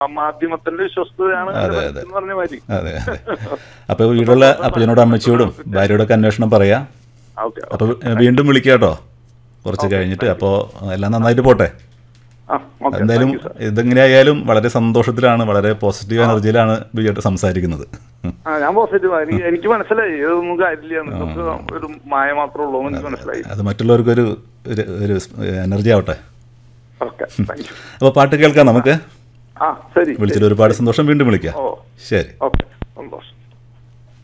ആ മാധ്യമത്തിന്റെ വിശ്വസ്തതയാണ് അതെ, അതിന്റെ അതെ. എന്ന് പറഞ്ഞ മാതിരി അതെ അതെ അപ്പോൾ വീടുള്ള അപ്പച്ചനോടും അമ്മച്ചിയോടും ഭാര്യയോടൊക്കെ അന്വേഷണം പറയാം ഓക്കെ അപ്പോൾ വീണ്ടും വിളിക്കാം കേട്ടോ കുറച്ച് കഴിഞ്ഞിട്ട് അപ്പോൾ എല്ലാം നന്നായിട്ട് പോട്ടെ ആ ഓക്കെ എന്തായാലും ഇതെങ്ങനെയായാലും വളരെ സന്തോഷത്തിലാണ് വളരെ പോസിറ്റീവ് എനർജിയിലാണ് ബിജുട്ട് സംസാരിക്കുന്നത് ആ ഞാൻ പോസിറ്റീവ് എനിക്ക് എനിക്ക് മനസ്സിലായി ഇതൊന്നും കാര്യമില്ല നിങ്ങൾക്ക് ഒരു മായ മാത്രമേ ഉള്ളൂ എന്ന് എനിക്ക് മനസ്സിലായി അത് മറ്റുള്ളവർക്കൊരു ഒരു ഒരു എനർജി ആവട്ടെ ഓക്കെ താങ്ക് യു അപ്പോൾ പാട്ട് കേൾക്കാം നമുക്ക് ആ ശരി വിളിച്ചതിൽ ഒരുപാട് സന്തോഷം വീണ്ടും വിളിക്കാം ഓ ശരി ഓക്കെ സന്തോഷം